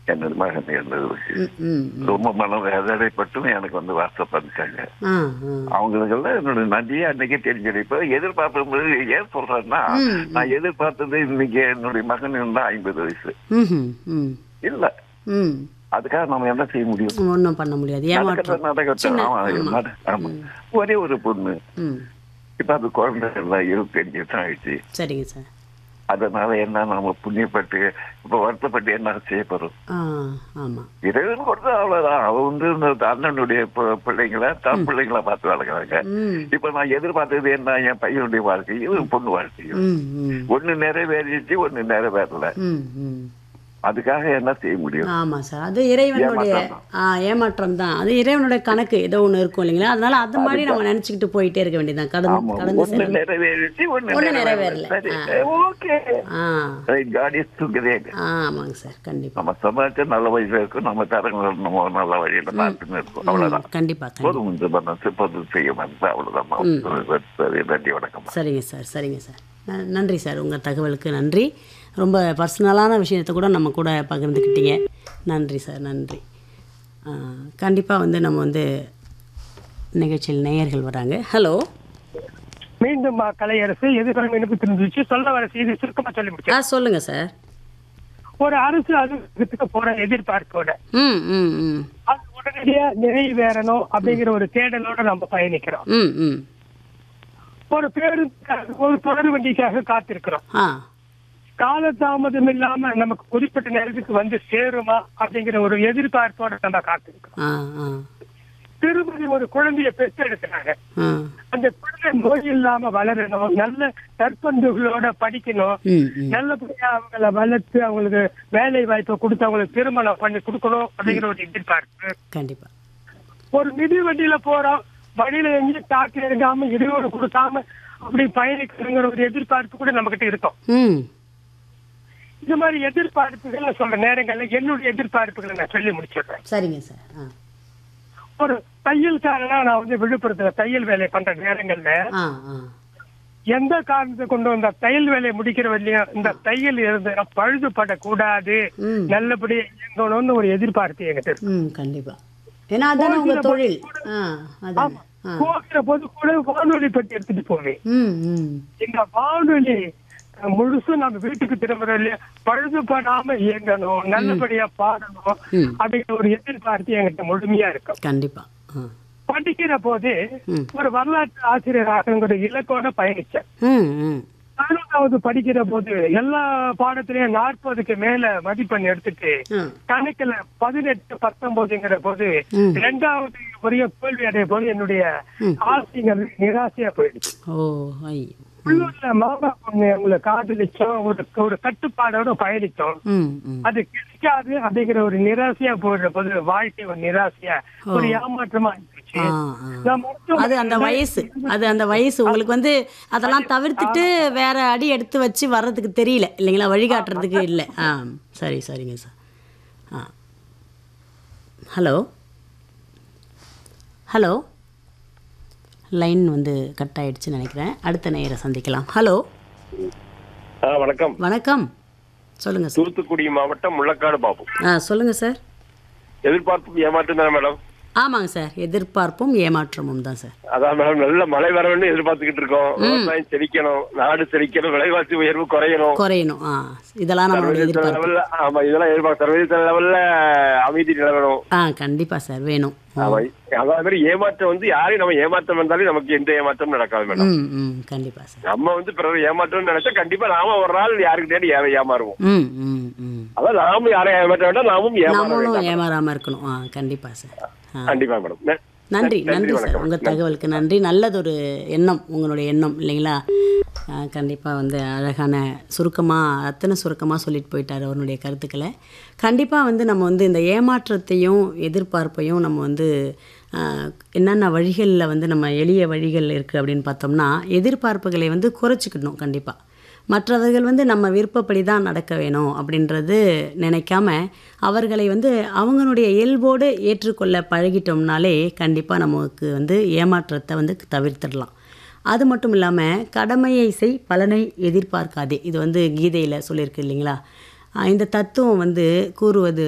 என்னோட மகன் இருந்ததுக்கு ம் ம் ம். ரொம்ப மன வேதனைப்பட்டும் எனக்கு வந்து வாட்ஸ்அப் அனுப்பிச்சாங்க ஆ ஆ அவங்களுக்கெல்லாம் என்னோட நன்றியே அன்னைக்கே தெரிஞ்சது இப்ப எதிர்பார்ப்பு ஏன் சொல்றேன்னா ம். நான் எதிர்பார்த்தது இன்னைக்கு என்னுடைய மகன் இருந்தா ஐம்பது வயசு ம்ஹும். ம் இல்ல ம் அதுக்காக நம்ம என்ன செய்ய முடியும் ஒன்றும் பண்ண முடியாது ஏமாற்றம் நடக்கட்டும், நடக்கட்டும். சின்ன ஆமா, ஆமா. நட- ஆமா. ஒரே ஒரு பொண்ணு ம் இப்ப அது குழந்தை எல்லாம் இருபத்தஞ்சு வருஷம் ஆயிடுச்சு சரிங்க சார் அதனால என்ன நாம புண்ணியப்பட்டு இப்ப வருத்தப்பட்டு என்ன செய்ய போறோம் ஆ ஆமாம் இறைவன் கொடுத்தா அவ்வளவுதான் அவ வந்து இந்த அண்ணனுடைய பி- பிள்ளைங்களை தான் பிள்ளைங்களை பார்த்து வளர்க்குறாங்க ம் இப்ப நான் எதிர்பார்த்தது என்ன என் பையனுடைய வாழ்க்கையும் பொண்ணு வாழ்க்கையும் ம் ம் ஒண்ணு நிறைவேறிச்சு ஒண்ணு நிறைவேறல ம் ம் அதுக்காக என்ன செய்ய முடியும் ஆமாம் சார் அது இறைவனுடைய ஏமாற்றம் ஆ ஏமாற்றம் தான் அது இறைவனுடைய கணக்கு ஏதோ ஒன்று இருக்கும் இல்லைங்களா அதனால அது மாதிரி நம்ம நினச்சிக்கிட்டு போயிட்டே இருக்க வேண்டியதுதான் கடந்து ஆமா கடந்து ஒண்ணு செல்லும் நிறைவேறிச்சு ஒண்ணு ஒண்ணு நிறைவேறல நிறைவேறல. சரி ஓகே ஆ காட் இஸ் டுகெதர் ஆ ஆமாங்க சார் கண்டிப்பாக நம்ம சமாளிச்சா நல்ல வழியில இருக்கும் நம்ம தரங்கள் நம்ம நல்ல வழியில பார்த்துன்னு இருக்கும் அவ்வளவுதான் கண்டிப்பாக கண்டிப்பாக போதும் இந்த பண்ண பொது செய்ய வந்து அவ்வளவுதான் சரி நன்றி வணக்கம் சரிங்க சார் சரிங்க சார் ந- நன்றி சார் உங்கள் தகவலுக்கு நன்றி ரொம்ப பர்சனலான விஷயத்தை கூட நம்ம கூட பகிர்ந்துக்கிட்டீங்க நன்றி சார் நன்றி கண்டிப்பாக வந்து நம்ம வந்து நிகழ்ச்சியில் நேயர்கள் வராங்க ஹலோ மீண்டும் மா கலையரசு எதிர்காலம் எனக்கு தெரிஞ்சிச்சு சொல்ல வர செய்தி சுருக்கமா சொல்லி ஆ முடிச்சேன் சொல்லுங்கள் சார் ஒரு அரசு அலுவலகத்துக்கு போற எதிர்பார்ப்போட ம் ம் ம் அது உடனடியா நிறைவேறணும் அப்படிங்கிற ஒரு தேடலோட நம்ம பயணிக்கிறோம் ம் ம் ஒரு பேருந்துக்காக ஒரு தொடர் வண்டிக்காக காத்திருக்கிறோம் ஆ காலதாமதம் இல்லாம நமக்கு குறிப்பிட்ட நேரத்துக்கு வந்து சேருமா அப்படிங்கிற ஒரு எதிர்பார்ப்போட நம்ம காத்திருக்கிறோம் ஆ ஆ திருமதி ஒரு குழந்தைய பெற்றெடுக்கிறாங்க ஆ அந்த குழந்தை நோய் இல்லாம வளரணும் நல்ல நற்பண்புகளோட படிக்கணும் ம் ம் நல்லபடியா அவங்கள வளர்த்து அவங்களுக்கு வேலை வாய்ப்பை கொடுத்து அவங்களுக்கு திருமணம் பண்ணி கொடுக்கணும் அப்படிங்கிற ஒரு எதிர்பார்ப்பு கண்டிப்பாக ஒரு மிதி வண்டியில போறோம் வழியில எங்கேயும் தாக்கி இருக்காம இடையூறு கொடுக்காம அப்படி பயணிக்கணுங்கிற ஒரு எதிர்பார்ப்பு கூட நம்ம கிட்ட இருக்கும் ம் இந்த மாதிரி எதிர்பார்ப்புகள் நான் சொல்ற நேரங்கள்ல என்னுடைய எதிர்பார்ப்புகளை நான் சொல்லி முடிச்சிடுறேன் சரிங்க சார் ஆ ஒரு தையல்காரனா நான் வந்து விழுப்புரத்துல தையல் வேலை பண்ற நேரங்கள்ல ஆ ஆ எந்த காரணத்தை கொண்டு வந்த தையல் வேலையை முடிக்கிற வரையும் இந்த தையல் இருந்து பழுதுபடக்கூடாது ம் நல்லபடியா இயங்கணும்னு ஒரு எதிர்பார்ப்பு என்கிட்ட இருக்கு ம் கண்டிப்பாக ஏன்னா அதானே உங்கள் தொழில் ஆ அதான் ஆ போகிற போது கூட வானொலி பெட்டி எடுத்துட்டு போவேன் ம் ம் இந்த வானொலி அஹ், முழுசும் நம்ம வீட்டுக்கு திரும்புறோம் இல்லையா பழுதுபடாம இயங்கணும் நல்லபடியா பாடணும் ம். அப்படிங்கிற ஒரு எதிர்பார்ப்பு என்கிட்ட முழுமையா இருக்கும் கண்டிப்பாக ஆ படிக்கிற போது ம். ஒரு வரலாற்று ஆசிரியர் ஆகணுங்கிற இலக்கோட பயணிச்சேன் ம் ம் பதினொன்றாவது படிக்கிற போது எல்லா பாடத்திலயும் நாற்பதுக்கு மேல மதிப்பெண் எடுத்துட்டு ம் கணக்குல பதினெட்டு பத்தொன்பதுங்கிற போது ம். ரெண்டாவது வரையும் தோல்வி அடைய போது என்னுடைய ம். ஆசைங்கிறது நிராசையா போயிடுச்சு ஓ ஐ உள்ளூர்ல மாமா பொண்ணு உங்களை காதலிச்சோம் ஒரு ஒரு கட்டுப்பாடோட பயணித்தோம் ம் ம் அது கிடைக்காது அப்படிங்கிற ஒரு நிராசையா போயிடுற போது வாழ்க்கை ஒரு நிராசையா ஒரு ஏமாற்றமா இருந்துச்சு ஆ ஆ நான் மருத்துவ- அது அந்த வயசு அது அந்த வயசு உங்களுக்கு வந்து அதெல்லாம் தவிர்த்துட்டு வேற அடி எடுத்து வச்சு வர்றதுக்கு தெரியல இல்லைங்களா வழிகாட்டுறதுக்கு இல்லை ஆ சரி சரிங்க சார் ஆ ஹலோ ஹலோ லைன் வந்து கட் ஆயிடுச்சுன்னு நினைக்கிறேன் அடுத்த நேயரை சந்திக்கலாம் ஹலோ ஆ வணக்கம் வணக்கம் சொல்லுங்கள் சார் தூத்துக்குடி மாவட்டம் முள்ளக்காடு பாபு ஆ சொல்லுங்கள் சார் எதிர்பார்ப்பு ஏமாற்றம் தானே மேடம் ஆமாங்க சார் எதிர்பார்ப்பும் ஏமாற்றமும் தான் சார் அதான் மேடம் நல்ல மழை வரணும்னு எதிர்பார்த்துக்கிட்டு இருக்கோம் விவசாயம் செழிக்கணும் நாடு செழிக்கணும் விலைவாசி உயர்வு குறையணும் குறையணும் ஆ இதெல்லாம் நம்மளோட சர்வதேச எதிர்பார்ப்பு லெவல்ல ஆமா இதெல்லாம் எதிர்பார்க்க சர்வதேச லெவல்ல அமைதி நிலவணும் ஆ கண்டிப்பாக சார் வேணும் ஆமா அதே மாதிரி ஏமாற்றம் வந்து யாரையும் நம்ம ஏமாற்றம் வந்தாலும் நமக்கு எந்த ஏமாற்றமும் நடக்காது மேடம் ம் ம் கண்டிப்பாக சார் நம்ம வந்து பிறர் ஏமாற்றம்னு நினைச்சா கண்டிப்பா நாம ஒரு நாள் யாருக்கிட்டே ஏ ஏமாறுவோம் ம் ம் ம் அதான் நாமும் யாரையும் ஏமாற்ற வேண்டாம் நாமும் ஏமாற நம்மளும் வேண்டாம் ஏமாறாமல் இருக்கணும் ஆ கண்டிப்பாக சார் ஆ கண்டிப்பா மேடம் ந- நன்றி நன்றி, நன்றி சார் வணக்கம். உங்கள் தகவலுக்கு நன்றி நல்லதொரு எண்ணம் உங்களுடைய எண்ணம் இல்லைங்களா கண்டிப்பாக வந்து அழகான சுருக்கமாக அத்தனை சுருக்கமாக சொல்லிட்டு போயிட்டார் அவருடைய கருத்துக்களை கண்டிப்பாக வந்து நம்ம வந்து இந்த ஏமாற்றத்தையும் எதிர்பார்ப்பையும் நம்ம வந்து ஆ, என்னென்ன வழிகளில் வந்து நம்ம எளிய வழிகள் இருக்குது அப்படின்னு பார்த்தோம்னா எதிர்பார்ப்புகளை வந்து குறைச்சிக்கணும் கண்டிப்பாக மற்றவர்கள் வந்து நம்ம விருப்பப்படி தான் நடக்க வேணும் அப்படின்றது நினைக்காம அவர்களை வந்து அவங்களுடைய இயல்போடு ஏற்றுக்கொள்ள பழகிட்டோம்னாலே கண்டிப்பாக நமக்கு வந்து ஏமாற்றத்தை வந்து தவிர்த்திடலாம் அது மட்டும் இல்லாமல் கடமையை செய் பலனை எதிர்பார்க்காதே இது வந்து கீதையில் சொல்லியிருக்கு இல்லைங்களா ஆஹ் இந்த தத்துவம் வந்து கூறுவது